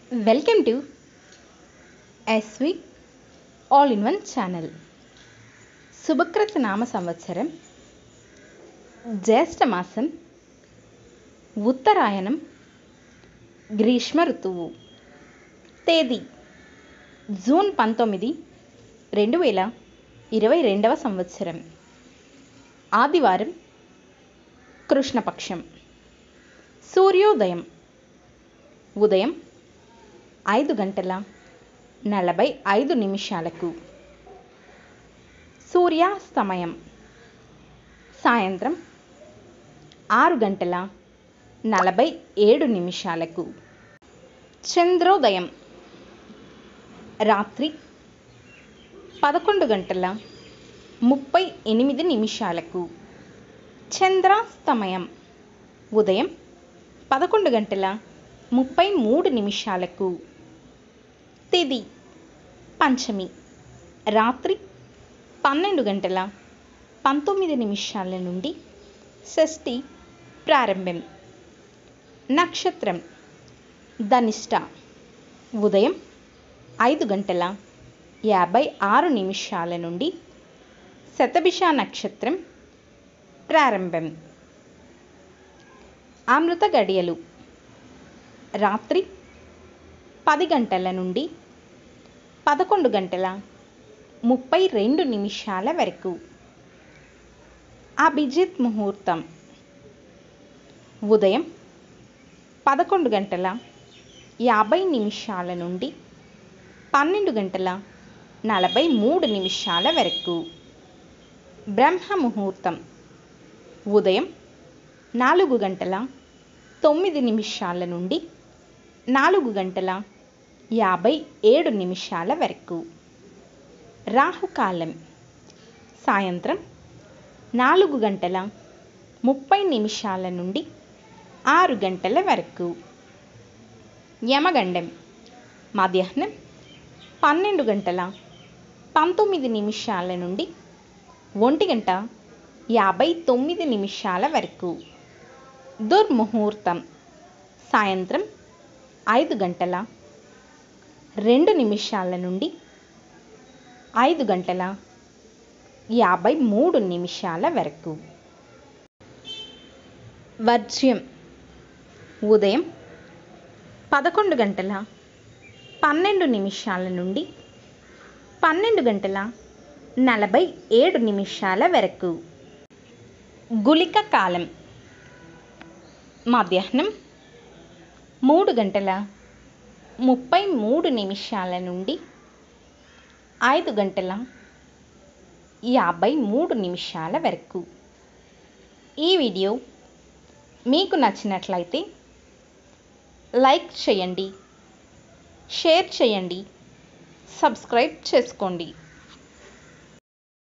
welcome to S V all in one channel శుభకృత నామ సంవత్సరం జ్యేష్ఠ మాసం ఉత్తరాయణం గ్రీష్మ ఋతువు తేదీ జూన్ పంతొమ్మిది రెండు వేల ఇరవై రెండవ సంవత్సరం ఆదివారం కృష్ణపక్షం సూర్యోదయం ఉదయం ఐదు గంటల నలభై ఐదు నిమిషాలకు సూర్యాస్తమయం సాయంత్రం ఆరు గంటల నలభై ఏడు నిమిషాలకు చంద్రోదయం రాత్రి పదకొండు గంటల ముప్పై ఎనిమిది నిమిషాలకు చంద్రాస్తమయం ఉదయం పదకొండు గంటల ముప్పై మూడు నిమిషాలకు తిది పంచమి రాత్రి పన్నెండు గంటల పంతొమ్మిది నిమిషాల నుండి షష్ఠి ప్రారంభం నక్షత్రం ధనిష్ట ఉదయం ఐదు గంటల యాభై ఆరు నిమిషాల నుండి శతభిష నక్షత్రం ప్రారంభం అమృత గడియలు రాత్రి పది గంటల నుండి పదకొండు గంటల ముప్పై రెండు నిమిషాల వరకు అభిజిత్ ముహూర్తం ఉదయం పదకొండు గంటల యాభై నిమిషాల నుండి పన్నెండు గంటల నలభై మూడు నిమిషాల వరకు బ్రహ్మ ముహూర్తం ఉదయం నాలుగు గంటల తొమ్మిది నిమిషాల నుండి నాలుగు గంటల యాభై ఏడు నిమిషాల వరకు రాహుకాలం సాయంత్రం నాలుగు గంటల ముప్పై నిమిషాల నుండి ఆరు గంటల వరకు యమగండం మధ్యాహ్నం పన్నెండు గంటల పంతొమ్మిది నిమిషాల నుండి ఒంటి గంట యాభై తొమ్మిది నిమిషాల వరకు దుర్ముహూర్తం సాయంత్రం ఐదు గంటల రెండు నిమిషాల నుండి ఐదు గంటల యాభై మూడు నిమిషాల వరకు వర్జ్యం ఉదయం పదకొండు గంటల పన్నెండు నిమిషాల నుండి పన్నెండు గంటల నలభై ఏడు నిమిషాల వరకు గుళిక కాలం మధ్యాహ్నం మూడు గంటల ముప్పై మూడు నిమిషాల నుండి ఐదు గంటల యాభై మూడు నిమిషాల వరకు ఈ వీడియో మీకు నచ్చినట్లయితే లైక్ చేయండి షేర్ చేయండి సబ్స్క్రైబ్ చేసుకోండి